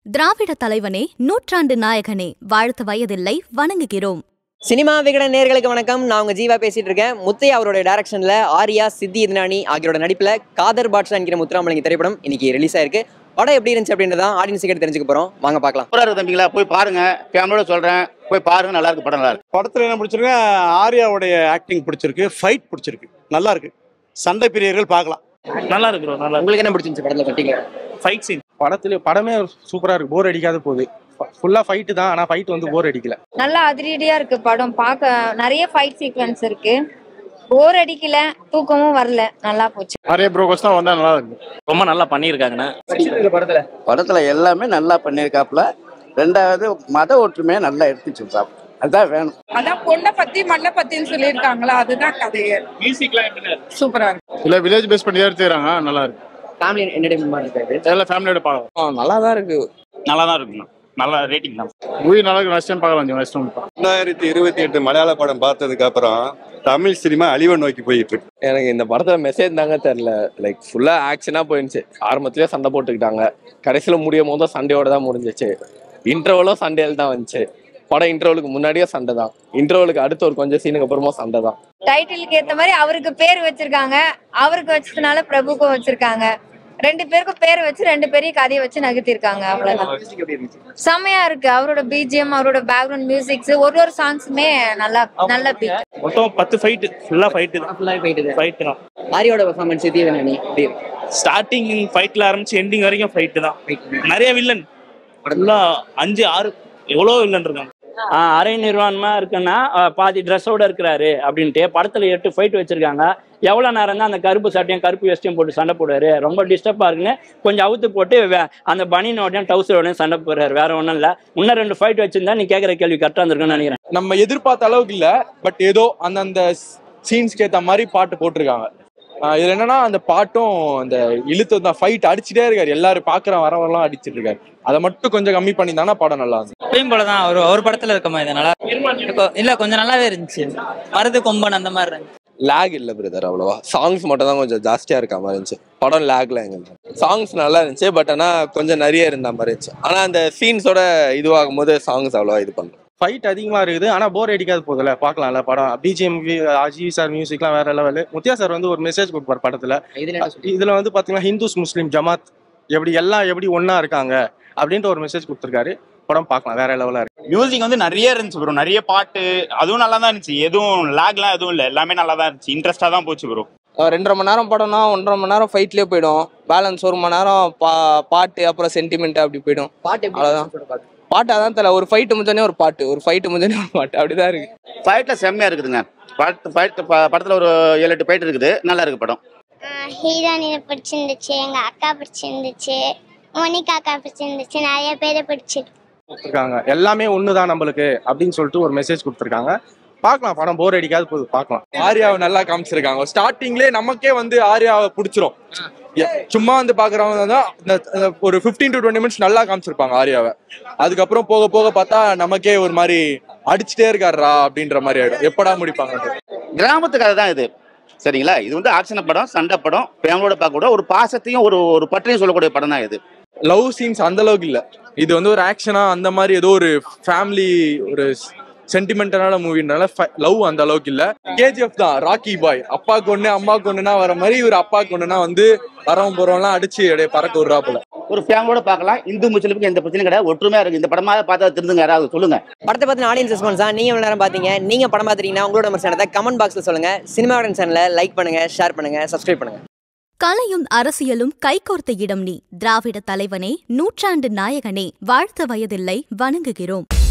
திராவிட தலைவனே நூற்றாண்டு நாயகனே வாழ்த்து வயதில்லை வணங்குகிறோம் சினிமா விகடன் நேர்களுக்கு வணக்கம் நான் உங்க ஜீவா பேசிட்டு இருக்கேன் முத்தையா அவருடைய டைரக்ஷன்ல ஆர்யா சித்தி இதனானி ஆகியோட நடிப்புல காதர் பாட்ஷா என்கிற முத்துராமலிங்க திரைப்படம் இன்னைக்கு ரிலீஸ் ஆயிருக்கு படம் எப்படி இருந்துச்சு அப்படின்றதான் ஆடியன்ஸ் கிட்ட தெரிஞ்சுக்க போறோம் வாங்க பார்க்கலாம் சூப்பரா இருக்கு தம்பிங்களா போய் பாருங்க ஃபேமிலியோட சொல்றேன் போய் பாருங்க நல்லா இருக்கு படம் நல்லா இருக்கு படத்துல என்ன பிடிச்சிருக்கு ஆர்யாவுடைய ஆக்டிங் பிடிச்சிருக்கு ஃபைட் பிடிச்சிருக்கு நல்லா இருக்கு சண்டை பிரியர்கள் பார்க்கலாம் நல்லா இருக்கு ப்ரோ நல்லா உங்களுக்கு என்ன பிடிச்சிருந்துச்சு படத்துல கட்டிங்க ஃபைட் சீன் படத்துல படமே சூப்பரா இருக்கு போர் அடிக்காத போகுது ஃபுல்லா ஃபைட்டு தான் ஆனா ஃபைட் வந்து போர் அடிக்கல நல்லா அதிரடியா இருக்கு படம் பார்க்க நிறைய ஃபைட் சீக்வன்ஸ் இருக்கு போர் அடிக்கல தூக்கமும் வரல நல்லா போச்சு நிறைய ப்ரோகோஸ் தான் வந்தா நல்லா இருக்கு ரொம்ப நல்லா பண்ணியிருக்காங்கண்ணா படத்துல படத்துல எல்லாமே நல்லா பண்ணியிருக்காப்புல ரெண்டாவது மத ஒற்றுமையை நல்லா எடுத்து சொல்றாப்பு அதுதான் வேணும் அதான் பொண்ணை பத்தி மண்ணை பத்தின்னு சொல்லியிருக்காங்களா அதுதான் கதையே மியூசிக்லாம் எப்படி சூப்பரா இருக்கு இல்ல வில்லேஜ் பேஸ் பண்ணி தான் எடுத்துக்கிறாங்க நல்லா இருக்கு ஃபேமிலி என்டர்டைன்மெண்ட் மாதிரி இருக்காது எல்லாம் ஃபேமிலியோட பார்க்கலாம் நல்லா தான் இருக்கு நல்லா தான் இருக்குண்ணா நல்லா ரேட்டிங் தான் மூவி நல்லா இருக்கு நெக்ஸ்ட் டைம் பார்க்கலாம் நெக்ஸ்ட் டைம் ரெண்டாயிரத்தி இருபத்தி எட்டு மலையாள படம் பார்த்ததுக்கு அப்புறம் தமிழ் சினிமா அழிவை நோக்கி போயிட்டு இருக்கு எனக்கு இந்த படத்துல மெசேஜ் தாங்க தெரியல லைக் ஃபுல்லா ஆக்ஷனா போயிருந்துச்சு ஆரம்பத்திலே சண்டை போட்டுக்கிட்டாங்க கடைசியில முடியும் போதும் சண்டையோட தான் முடிஞ்சிச்சு இன்டர்வலும் சண்டையில தான் வந்துச்சு படம் இன்டர்வலுக்கு முன்னாடியே சண்டை தான் இன்டர்வலுக்கு அடுத்த ஒரு கொஞ்சம் சீனுக்கு அப்புறமா சண்டை தான் டைட்டிலுக்கு ஏத்த மாதிரி அவருக்கு பேர் வச்சிருக்காங்க அவருக்கு வச்சதுனால பிரபுக்கும் வச்சிருக்காங்க ரெண்டு பேருக்கும் பேர் வச்சு ரெண்டு பேரையும் கதையை வச்சு நகர்த்திருக்காங்க அவ்வளவுதான் செம்மையா இருக்கு அவரோட பிஜிஎம் அவரோட பேக்ரவுண்ட் மியூசிக்ஸ் ஒரு ஒரு சாங்ஸுமே நல்லா நல்ல பீட் மொத்தம் பத்து ஃபைட்டு ஃபுல்லாக ஃபைட்டு தான் ஃபுல்லாக போயிட்டு ஃபைட்டு தான் ஆர்யாவோட பெர்ஃபார்மன்ஸ் சித்தி இதனானி எப்படி இருக்கு ஸ்டார்டிங் ஃபைட்டில் ஆரம்பிச்சு எண்டிங் வரைக்கும் ஃபைட்டு தான் நிறைய வில்லன் ஃபுல்லாக அஞ்சு ஆறு எவ்வளோ வில்லன் இருக்காங்க ஆஹ் அரை நிர்வாணமா இருக்குன்னா ஆஹ் பாதி ட்ரெஸ்ஸோட இருக்கிறாரு அப்படின்ட்டு படத்துல எட்டு ஃபைட் வச்சிருக்காங்க எவ்வளவு நேரம் தான் அந்த கருப்பு சட்டையும் கருப்பு வேஸ்டையும் போட்டு சண்டை போடுவாரு ரொம்ப டிஸ்டர்பா இருக்குன்னு கொஞ்சம் அவுத்து போட்டு வே- அந்த பனியனோடையும் டவுசரோடையும் சண்டை போடுறாரு வேற ஒன்றும் இல்லை இன்னும் ரெண்டு ஃபைட் வச்சிருந்தா நீ கேட்குற கேள்வி கரெக்டாக இருந்திருக்குன்னு நினைக்கிறேன் நம்ம எதிர்பார்த்த அளவுக்கு இல்ல பட் ஏதோ அந்தந்த சீன்ஸ்க்கு ஏத்த மாதிரி பாட்டு போட்டிருக்காங்க ஆஹ் இதுல என்னன்னா அந்த பாட்டும் அந்த இழுத்து தான் ஃபைட் அடிச்சுட்டே இருக்காரு எல்லாரும் பாக்குற வரவெல்லாம் அடிச்சிட்டு இருக்காரு அதை மட்டும் கொஞ்சம் கம்மி பண்ணியிருந்தாங்கன்னா படம் நல்லா இருந்துச்சு எப்பயும் போல தான் ஒரு ஒரு படத்துல இருக்க மாதிரி நல்லா இப்போ இல்ல கொஞ்சம் நல்லாவே இருந்துச்சு மருது கொம்பன் அந்த மாதிரி இருந்துச்சு லேக் இல்ல பிரதர் அவ்வளவா சாங்ஸ் மட்டும் தான் கொஞ்சம் ஜாஸ்தியா இருக்க மாதிரி இருந்துச்சு படம் லேக்ல எங்களுக்கு சாங்ஸ் நல்லா இருந்துச்சு பட் ஆனா கொஞ்சம் நிறைய இருந்த மாதிரி இருந்துச்சு ஆனா அந்த சீன்ஸோட இதுவாகும் போது சாங்ஸ் அவ்வளவா இது பண்ணல ஃபைட் அதிகமா இருக்குது ஆனா போர் அடிக்காது போதுல பார்க்கலாம்ல படம் பிஜிஎம் அஜிவி சார் மியூசிக்லாம் வேற லெவல் முத்தியா சார் வந்து ஒரு மெசேஜ் கொடுப்பார் படத்துல இதுல என்ன சொல்றீங்க? இதுல வந்து பாத்தீங்கன்னா ஹிந்துஸ் முஸ்லீம் ஜமாத் எப்படி எல்லாம் எப்படி ஒண்ணா இருக்காங்க அப்படின்ட்டு ஒரு மெசேஜ் கொடுத்துருக்காரு படம் பார்க்கலாம் வேற லெவலா இருக்கு மியூசிக் வந்து நிறைய இருந்துச்சு ப்ரோ நிறைய பாட்டு அதுவும் நல்லா தான் இருந்துச்சு எதுவும் லேக்லாம் எதுவும் இல்லை எல்லாமே நல்லா தான் இருந்துச்சு இன்ட்ரெஸ்டா தான் போச்சு ப்ரோ ரெண்டரை மணி நேரம் படம்னா ஒன்றரை மணி நேரம் ஃபைட்லயே போயிடும் பேலன்ஸ் ஒரு மணி நேரம் பா பாட்டு அப்புறம் சென்டிமெண்ட் அப்படி போயிடும் பாட்டு எப்படி அவ்வளவுதான். இருந்துச்சு பாத்து. பாட்டு அதான் தெரியல ஒரு ஃபைட்டு முடிஞ்சோடனே ஒரு பாட்டு ஒரு ஃபைட்டு முடிஞ்சோடனே ஒரு பாட்டு அப்படிதான் இருக்கு ஃபைட்ல செம்மையா இருக்குதுங்க படத்து ஃபைட் படத்துல ஒரு ஏழு எட்டு ஃபைட் இருக்குது நல்லா இருக்கு படம் ஹீரோயினை பிடிச்சிருந்துச்சு எங்க அக்கா பிடிச்சிருந்துச்சு மோனிகா அக்கா பிடிச்சிருந்துச்சு நிறைய பேரை பிடிச்சிருக்கு கொடுத்துருக்காங்க எல்லாமே ஒண்ணுதான் நம்மளுக்கு அப்படின்னு சொல்லிட்டு ஒரு மெசேஜ் கொடுத்துருக்காங்க பார்க்கலாம் படம் போர் அடிக்காது போது பார்க்கலாம் ஆர்யாவை நல்லா காமிச்சிருக்காங்க ஸ்டார்டிங்லேயே நமக்கே வந்து ஆர்யாவை பிடிச்சிரும் எ- சும்மா வந்து பாக்குறவங்க தான் இந்த இந்த ஒரு 15 டு டுவெண்ட்டி மினிட்ஸ் நல்லா காமிச்சிருப்பாங்க ஆர்யாவை அதுக்கப்புறம் போக போக பார்த்தா நமக்கே ஒரு மாதிரி அடிச்சுட்டே இருக்காருடா அப்படின்ற மாதிரி ஆயிடும் எப்படா முடிப்பாங்க கிராமத்து கதை தான் இது சரிங்களா இது வந்து ஆக்ஷன் படம் சண்டை படம் ஃபேமிலியோட பார்க்கக்கூட ஒரு பாசத்தையும் ஒரு ஒரு பற்றையும் சொல்லக்கூடிய படம் தான் இது லவ் சீன்ஸ் அந்த அளவுக்கு இல்ல இது வந்து ஒரு ஆக்ஷனா அந்த மாதிரி ஏதோ ஒரு ஃபேமிலி ஒரு சென்டிமெண்டலான மூவினால லவ் அந்த அளவுக்கு இல்ல கேஜிஎஃப் தான் ராக்கி பாய் அப்பா கொண்டு அம்மா கொண்டுனா வர மாதிரி இவர் அப்பா கொண்டுனா வந்து வரவன் போறவன்லாம் அடிச்சு அப்படியே பறக்க விடுறாப்புல ஒரு ஃபேமிலியோட பார்க்கலாம் இந்து முஸ்லிமுக்கு எந்த பிரச்சனையும் கிடையாது ஒற்றுமையா இருக்கு இந்த படமா பார்த்தா திருந்துங்க யாராவது சொல்லுங்க படத்தை பத்தின ஆடியன்ஸ் ரெஸ்பான்ஸா நீங்க எவ்வளவு நேரம் பாத்தீங்க நீங்க படம் பாத்துட்டீங்கன்னா உங்களோட விமர்சனத்தை கமெண்ட் பாக்ஸ்ல சொல்லுங்க சினிமாவுடன் சேனலை லைக் பண்ணுங்க ஷேர் பண்ணுங்க சப்ஸ்கிரைப் பண்ணுங்க கலையும் அரசியலும் கைகோர்த்த இடம் நீ திராவிட தலைவனே நூற்றாண்டு நாயகனே வாழ்த்த வயதில்லை வணங்குகிறோம்